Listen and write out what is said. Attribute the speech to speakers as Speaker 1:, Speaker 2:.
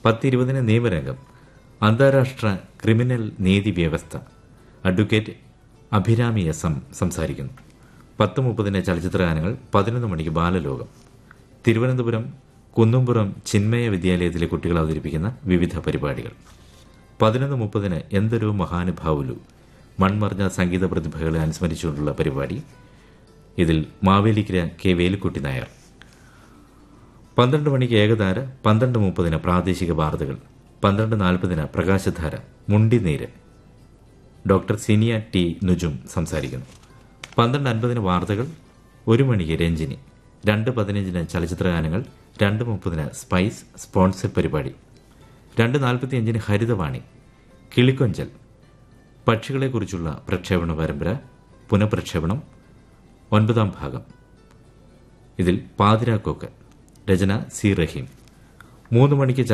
Speaker 1: പത്തിരുപതിന് നിയമരംഗം അന്താരാഷ്ട്ര ക്രിമിനൽ നീതി വ്യവസ്ഥ അഡ്വക്കേറ്റ് അഭിരാമി എസ് എം സംസാരിക്കുന്നു പത്ത് മുപ്പതിന് ചലച്ചിത്രഗാനങ്ങൾ പതിനൊന്ന് മണിക്ക് ബാലലോകം തിരുവനന്തപുരം കുന്നുംപുറം ചിന്മയ വിദ്യാലയത്തിലെ കുട്ടികൾ അവതരിപ്പിക്കുന്ന വിവിധ പരിപാടികൾ പതിനൊന്ന് മുപ്പതിന് എന്തൊരു മഹാനുഭാവുലു മൺമറഞ്ഞ സംഗീത പ്രതിഭകളെ അനുസ്മരിച്ചുകൊണ്ടുള്ള പരിപാടി ഇതിൽ മാവേലിക്കര കെ വേലുക്കുട്ടി നായർ പന്ത്രണ്ട് മണിക്ക് ഏകതാര പന്ത്രണ്ട് മുപ്പതിന് പ്രാദേശിക വാർത്തകൾ പന്ത്രണ്ട് നാൽപ്പതിന് പ്രകാശധാര മുണ്ടിനീര് ഡോക്ടർ സിനിയ ടി നുജും സംസാരിക്കുന്നു പന്ത്രണ്ട് അൻപതിന് വാർത്തകൾ ഒരു മണിക്ക് രഞ്ജിനി രണ്ട് പതിനഞ്ചിന് ചലച്ചിത്രഗാനങ്ങൾ രണ്ട് മുപ്പതിന് സ്പൈസ് സ്പോൺസർ പരിപാടി രണ്ട് നാൽപ്പത്തിയഞ്ചിന് ഹരിതവാണി കിളിക്കൊഞ്ചൽ പക്ഷികളെക്കുറിച്ചുള്ള പ്രക്ഷേപണ പരമ്പര പുനഃപ്രക്ഷേപണം ഒൻപതാം ഭാഗം ഇതിൽ പാതിരാക്കോക്ക് രചന സി റഹീം മൂന്ന് മണിക്ക്